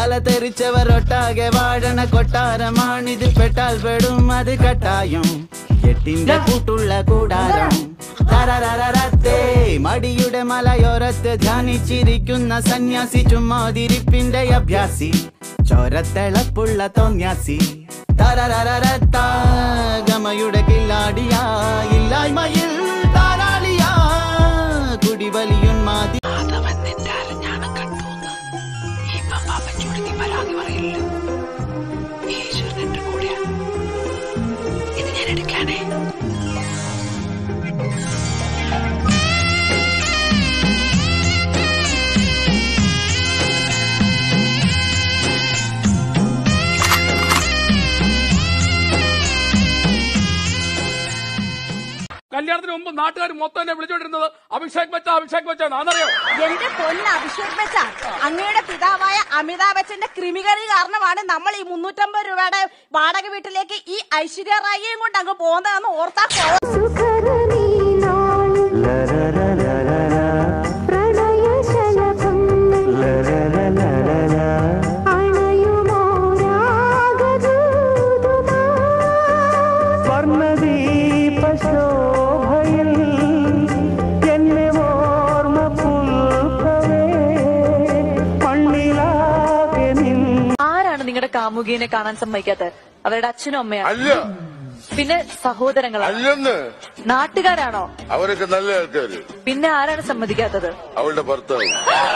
തല തെറിച്ചവരൊട്ടാകെ വാഴണ കൊട്ടാരമാണിത് പെട്ടാൽ പെടും അത് കട്ടായും എട്ടിന്റെ കൂട്ടുള്ള കൂടാരം തരരരരത്തേ മടിയുടെ മലയോരത്ത് ധ്യാനിച്ചിരിക്കുന്ന സന്യാസി ചുമ്മാതിരിപ്പിന്റെ അഭ്യാസി ചോരത്തിളപ്പുള്ള തോന്യാസി തരരരരത്ത ഗമയുടെ കില്ലാടിയ ഇല്ലായ്മയിൽ താരാളിയ കുടിവലിയുന്മാതി കല്യാണത്തിന് മുമ്പ് നാട്ടുകാർ മൊത്തം എന്നെ വിളിച്ചോണ്ടിരുന്നത് അഭിഷേക് ബച്ച അഭിഷേക് ബച്ചാണ് അതറിയോ എന്റെ പൊന്ന് അഭിഷേക് ബച്ച അങ്ങയുടെ പിതാവായ അമിതാഭ് ബച്ചന്റെ ക്രിമികറി കാരണമാണ് നമ്മൾ ഈ മുന്നൂറ്റമ്പത് രൂപയുടെ വാടക വീട്ടിലേക്ക് ഈ ഐശ്വര്യ റായിയും കൊണ്ട് അങ്ങ് പോകുന്നതെന്ന് ഓർത്താ പോ- സ്വർണദീപശോഭയിൽ എന്നെ ഓർമ്മ പുൽക്കവേ മണ്ണിലാകെ നിൻ ആരാണ് നിങ്ങളുടെ കാമുകീനെ കാണാൻ സമ്മതിക്കാത്തത് അവരുടെ അച്ഛനും അമ്മയാണ് അല്ല പിന്നെ സഹോദരങ്ങളാണ് അല്ലെന്ന് നാട്ടുകാരാണോ അവരൊക്കെ നല്ല ആൾക്കാര് പിന്നെ ആരാണ് സമ്മതിക്കാത്തത് അവളുടെ ഭർത്താവ്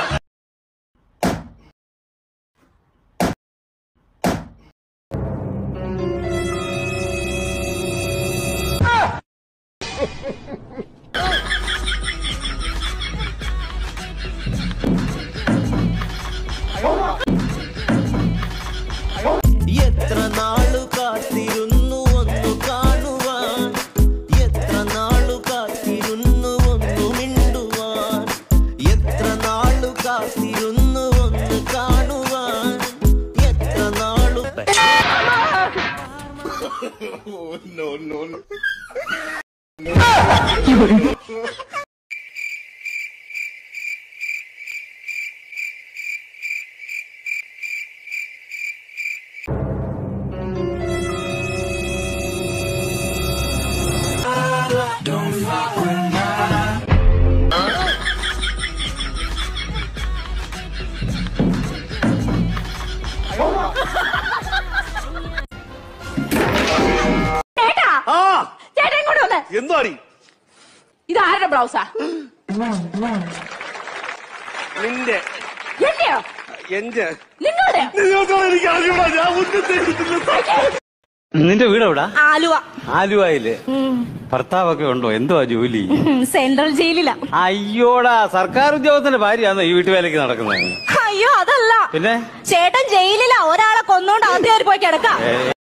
എത്ര നാളു കാത്തിരുന്നു ഒന്നു കാണുവാൻ എത്ര നാളു കാത്തിരുന്നു ഒന്നു മിണ്ടുവാൻ എത്ര നാളു കാത്തിരുന്നു ഒന്ന് കാണുവാൻ എത്ര നാളു ചേട്ടാ ചേട്ടാ ഇങ്ങോട്ട് വന്നേ എന്താടി ഇത് ആരുടെ ബ്ലൗസാ നിന്റെ എന്റെയോ എന്റെ നിങ്ങളുടെ എനിക്ക് അറിയൂടാ ഞാൻ ഒന്നും നിന്റെ വീട് എവിടാ ആലുവ ആലുവായില് ഭർത്താവൊക്കെ ഉണ്ടോ എന്തുവാ ജോലി സെൻട്രൽ ജയിലിലാ അയ്യോടാ സർക്കാർ ഉദ്യോഗത്തിന്റെ ഭാര്യയാണോ ഈ വീട്ടുവേലയ്ക്ക് നടക്കുന്നത് അയ്യോ അതല്ല പിന്നെ ചേട്ടൻ ജയിലിലാ ഒരാളെ കൊന്നോണ്ട് അകത്ത് കയറി പോയി കിടക്കാം ഏ,